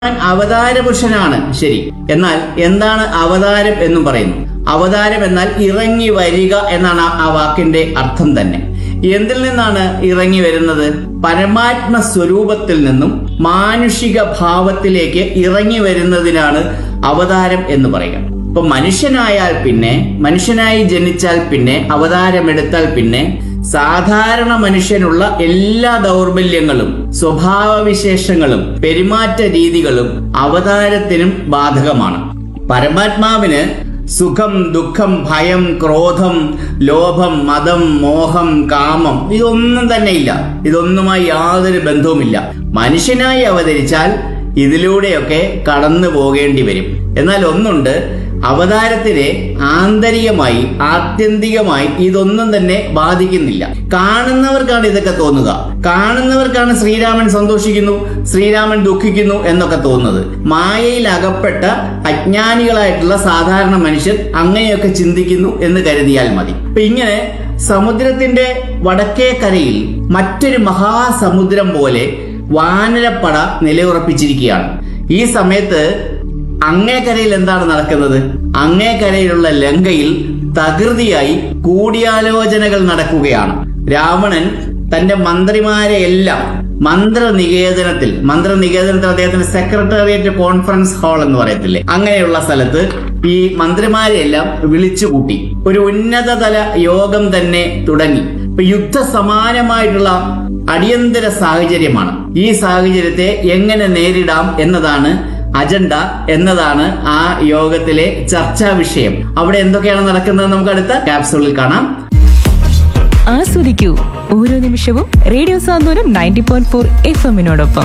ഞാൻ അവതാര പുരുഷനാണ് ശരി എന്നാൽ എന്താണ് അവതാരം എന്നും പറയുന്നു അവതാരം എന്നാൽ ഇറങ്ങി വരിക എന്നാണ് ആ- ആ വാക്കിന്റെ അർത്ഥം തന്നെ എന്തിൽ നിന്നാണ് ഇറങ്ങി വരുന്നത് പരമാത്മ സ്വരൂപത്തിൽ നിന്നും മാനുഷിക ഭാവത്തിലേക്ക് ഇറങ്ങി വരുന്നതിനാണ് അവതാരം എന്ന് പറയുക ഇപ്പൊ മനുഷ്യനായാൽ പിന്നെ മനുഷ്യനായി ജനിച്ചാൽ പിന്നെ അവതാരമെടുത്താൽ പിന്നെ സാധാരണ മനുഷ്യനുള്ള എല്ലാ ദൗർബല്യങ്ങളും സ്വഭാവവിശേഷങ്ങളും പെരുമാറ്റ രീതികളും അവതാരത്തിനും ബാധകമാണ് പരമാത്മാവിന് സുഖം ദുഃഖം ഭയം ക്രോധം ലോഭം മതം മോഹം കാമം ഇതൊന്നും തന്നെ ഇല്ല ഇതൊന്നുമായി യാതൊരു ബന്ധവുമില്ല മനുഷ്യനായി അവതരിച്ചാൽ ഇതിലൂടെയൊക്കെ കടന്നു പോകേണ്ടി വരും എന്നാൽ ഒന്നുണ്ട് അവതാരത്തിനെ ആന്തരികമായി ആത്യന്തികമായി ഇതൊന്നും തന്നെ ബാധിക്കുന്നില്ല കാണുന്നവർക്കാണ് ഇതൊക്കെ തോന്നുക കാണുന്നവർക്കാണ് ശ്രീരാമൻ സന്തോഷിക്കുന്നു ശ്രീരാമൻ ദുഃഖിക്കുന്നു എന്നൊക്കെ തോന്നുന്നത് മായയിൽ അകപ്പെട്ട അജ്ഞാനികളായിട്ടുള്ള സാധാരണ മനുഷ്യർ അങ്ങനെയൊക്കെ ചിന്തിക്കുന്നു എന്ന് കരുതിയാൽ മതി അപ്പൊ ഇങ്ങനെ സമുദ്രത്തിന്റെ വടക്കേ കരയിൽ മറ്റൊരു മഹാസമുദ്രം പോലെ വാനരപ്പട നിലയുറപ്പിച്ചിരിക്കുകയാണ് ഈ സമയത്ത് അങ്ങേക്കരയിൽ എന്താണ് നടക്കുന്നത് അങ്ങേക്കരയിലുള്ള ലങ്കയിൽ തകൃതിയായി കൂടിയാലോചനകൾ നടക്കുകയാണ് രാവണൻ തന്റെ മന്ത്രിമാരെ എല്ലാം മന്ത്രനികേതനത്തിൽ മന്ത്രനികേതനത്തിൽ അദ്ദേഹത്തിന്റെ സെക്രട്ടേറിയറ്റ് കോൺഫറൻസ് ഹാൾ എന്ന് പറയത്തില്ലേ അങ്ങനെയുള്ള സ്ഥലത്ത് ഈ മന്ത്രിമാരെയെല്ലാം വിളിച്ചുകൂട്ടി ഒരു ഉന്നതതല യോഗം തന്നെ തുടങ്ങി ഇപ്പൊ യുദ്ധ സമാനമായിട്ടുള്ള അടിയന്തര സാഹചര്യമാണ് ഈ സാഹചര്യത്തെ എങ്ങനെ നേരിടാം എന്നതാണ് അജണ്ട എന്നതാണ് ആ യോഗത്തിലെ ചർച്ചാ വിഷയം അവിടെ എന്തൊക്കെയാണ് നടക്കുന്നത് നമുക്ക് അടുത്ത ക്യാപ്സൂളിൽ കാണാം ആസ്വദിക്കൂ ഓരോ നിമിഷവും radio Santhwanam ninety point four F എമ്മിനോടൊപ്പം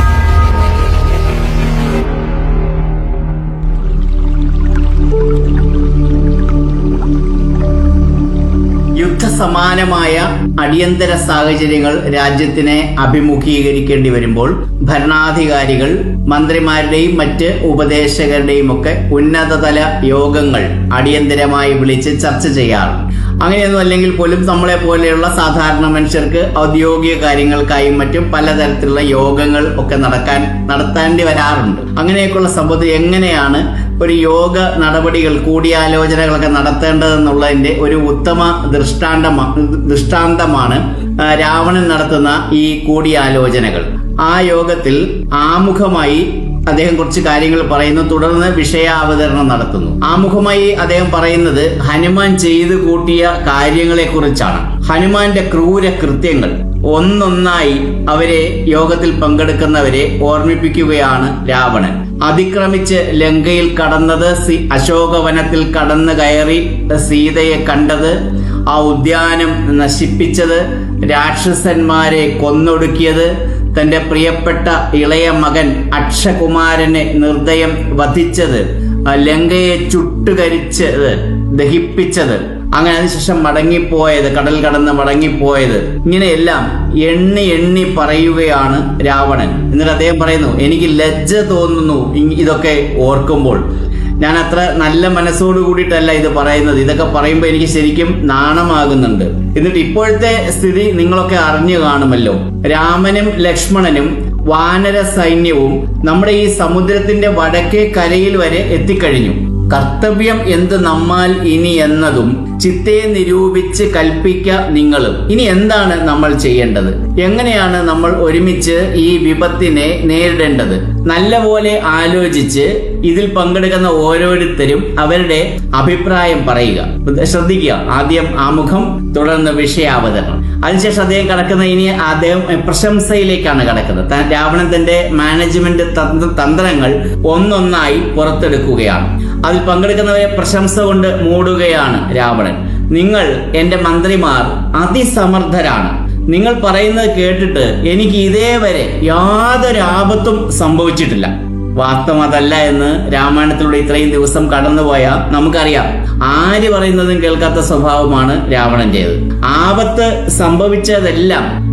യുദ്ധസമാനമായ അടിയന്തര സാഹചര്യങ്ങൾ രാജ്യത്തിനെ അഭിമുഖീകരിക്കേണ്ടി വരുമ്പോൾ ഭരണാധികാരികൾ മന്ത്രിമാരുടെയും മറ്റ് ഉപദേശകരുടെയും ഒക്കെ ഉന്നതതല യോഗങ്ങൾ അടിയന്തരമായി വിളിച്ച് ചർച്ച ചെയ്യാറുണ്ട് അങ്ങനെയൊന്നും അല്ലെങ്കിൽ പോലും നമ്മളെ പോലെയുള്ള സാധാരണ മനുഷ്യർക്ക് ഔദ്യോഗിക കാര്യങ്ങൾക്കായും മറ്റും പലതരത്തിലുള്ള യോഗങ്ങൾ ഒക്കെ നടക്കാൻ നടത്തേണ്ടി വരാറുണ്ട് അങ്ങനെയൊക്കെയുള്ള സംഭവത്തിൽ എങ്ങനെയാണ് ഒരു യോഗ നടപടികൾ കൂടിയാലോചനകളൊക്കെ നടത്തേണ്ടതെന്നുള്ളതിന്റെ ഒരു ഉത്തമ ദൃഷ്ടാന്തമാ ദൃഷ്ടാന്തമാണ് ആ, രാവണൻ നടത്തുന്ന ഈ കൂടിയാലോചനകൾ ആ യോഗത്തിൽ ആമുഖമായി അദ്ദേഹം കുറച്ച് കാര്യങ്ങൾ പറയുന്നു തുടർന്ന് വിഷയാവതരണം നടത്തുന്നു ആമുഖമായി അദ്ദേഹം പറയുന്നത് ഹനുമാൻ ചെയ്തു കൂട്ടിയ കാര്യങ്ങളെ കുറിച്ചാണ് ഹനുമാന്റെ ക്രൂര കൃത്യങ്ങൾ ഒന്നൊന്നായി അവരെ യോഗത്തിൽ പങ്കെടുക്കുന്നവരെ ഓർമ്മിപ്പിക്കുകയാണ് രാവണൻ അതിക്രമിച്ച് ലങ്കയിൽ കടന്നത് സി അശോകവനത്തിൽ കടന്നു കയറി സീതയെ കണ്ടത് ആ ഉദ്യാനം നശിപ്പിച്ചത് രാക്ഷസന്മാരെ കൊന്നൊടുക്കിയത് തന്റെ പ്രിയപ്പെട്ട ഇളയ മകൻ അക്ഷകുമാരനെ നിർദ്ദയം വധിച്ചത് ആ ലങ്കയെ ചുട്ടുകരിച്ചത് ദഹിപ്പിച്ചത് അങ്ങനെ അതിനുശേഷം മടങ്ങിപ്പോയത് കടൽ കടന്ന് മടങ്ങിപ്പോയത് ഇങ്ങനെയെല്ലാം എണ്ണി എണ്ണി പറയുകയാണ് രാവണൻ എന്നിട്ട് അദ്ദേഹം പറയുന്നു എനിക്ക് ലജ്ജ തോന്നുന്നു ഇ- ഇതൊക്കെ ഓർക്കുമ്പോൾ ഞാൻ അത്ര നല്ല മനസ്സോട് കൂടിയിട്ടല്ല ഇത് പറയുന്നത് ഇതൊക്കെ പറയുമ്പോൾ എനിക്ക് ശരിക്കും നാണമാകുന്നുണ്ട് എന്നിട്ട് ഇപ്പോഴത്തെ സ്ഥിതി നിങ്ങളൊക്കെ അറിഞ്ഞു കാണുമല്ലോ രാമനും ലക്ഷ്മണനും വാനര സൈന്യവും നമ്മുടെ ഈ സമുദ്രത്തിന്റെ വടക്കേ കരയിൽ വരെ എത്തിക്കഴിഞ്ഞു കർത്തവ്യം എന്ത് നമ്മാൽ ഇനി എന്നതും ചിത്തെ നിരൂപിച്ച് കൽപ്പിക്ക നിങ്ങളും ഇനി എന്താണ് നമ്മൾ ചെയ്യേണ്ടത് എങ്ങനെയാണ് നമ്മൾ ഒരുമിച്ച് ഈ വിപത്തിനെ നേരിടേണ്ടത് നല്ലപോലെ ആലോചിച്ച് ഇതിൽ പങ്കെടുക്കുന്ന ഓരോരുത്തരും അവരുടെ അഭിപ്രായം പറയുക ശ്രദ്ധിക്കുക ആദ്യം ആമുഖം തുടർന്ന് വിഷയാവതരണം അതിനുശേഷം അദ്ദേഹം കടക്കുന്ന ഇനി അദ്ദേഹം പ്രശംസയിലേക്കാണ് കടക്കുന്നത് താൻ രാവണൻ തന്റെ മാനേജ്മെന്റ് തന്ത്ര- തന്ത്രങ്ങൾ ഒന്നൊന്നായി പുറത്തെടുക്കുകയാണ് അതിൽ പങ്കെടുക്കുന്നവരെ പ്രശംസ കൊണ്ട് മൂടുകയാണ് രാവണൻ നിങ്ങൾ എന്റെ മന്ത്രിമാർ അതിസമർത്ഥരാണ് നിങ്ങൾ പറയുന്നത് കേട്ടിട്ട് എനിക്ക് ഇതേവരെ യാതൊരു ആപത്തും സംഭവിച്ചിട്ടില്ല വാസ്തവം അതല്ല എന്ന് രാമായണത്തിലൂടെ ഇത്രയും ദിവസം കടന്നുപോയ നമുക്കറിയാം ആര് പറയുന്നതും കേൾക്കാത്ത സ്വഭാവമാണ് രാവണന്റേത് ആപത്ത് സംഭവിച്ചതെല്ലാം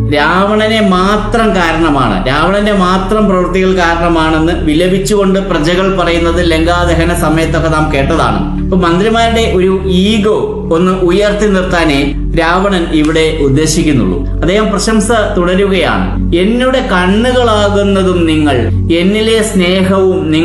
രാവണനെ മാത്രം കാരണമാണ് രാവണന്റെ മാത്രം പ്രവൃത്തികൾ കാരണമാണെന്ന് വിലപിച്ചുകൊണ്ട് പ്രജകൾ പറയുന്നത് ലങ്കാദഹന സമയത്തൊക്കെ നാം കേട്ടതാണ് അപ്പൊ മന്ത്രിമാരുടെ ഒരു ഈഗോ ഒന്ന് ഉയർത്തി നിർത്താനേ രാവണൻ ഇവിടെ ഉദ്ദേശിക്കുന്നുള്ളൂ അദ്ദേഹം പ്രശംസ തുടരുകയാണ് എന്നുടെ കണ്ണുകളാകുന്നതും നിങ്ങൾ എന്നിലെ സ്നേഹവും നിങ്ങൾ